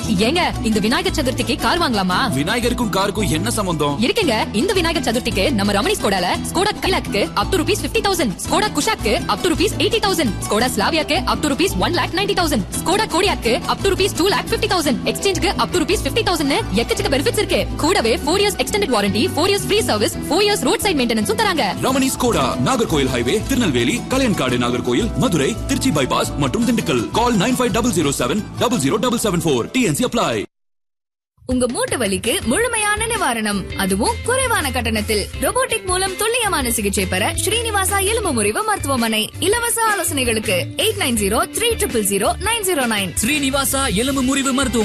ஏங்க இந்த விநாயகர் சதுர்த்திக்கு கார் வாங்கலாமா விநாயகருக்கும் காருக்கும் என்ன சம்பந்தம் இருக்குங்க இந்த விநாயகர் சதுர்த்திக்கு நம்ம ரமணி ஸ்கோடால ஸ்கோடா கைலாக்கு up to rupees fifty thousand Skoda குஷாக்கு up to rupees eighty thousand Skoda ஸ்லாவியாக்கு up to rupees one lakh ninety thousand Skoda கோடியாக்கு up to rupees two lakh fifty thousand எக்ஸ்சேஞ்சுக்கு up to rupees fifty thousand எக்கச்சக்க benefits இருக்கு கூடவே four years extended warranty four years free service four years road side மெயின்டெனன்ஸும் தராங்க Ramani Skoda Nagercoil highway Tirunelveli Kalaiyankadu Nagercoil Madurai Trichy bypass மற்றும் Dindigul call nine five double zero seven double zero double seven four T n C apply உங்க மூட்டு வலிக்கு முழுமையான நிவாரணம் அதுவும் குறைவான கட்டணத்தில் robotic மூலம் துல்லியமான சிகிச்சை பெற ஸ்ரீனிவாசா எலும்பு முறிவு மருத்துவமனை இலவச ஆலோசனைகளுக்கு eight nine zero three triple zero nine zero nine Srinivasa எலும்பு முறிவு மருத்துவம்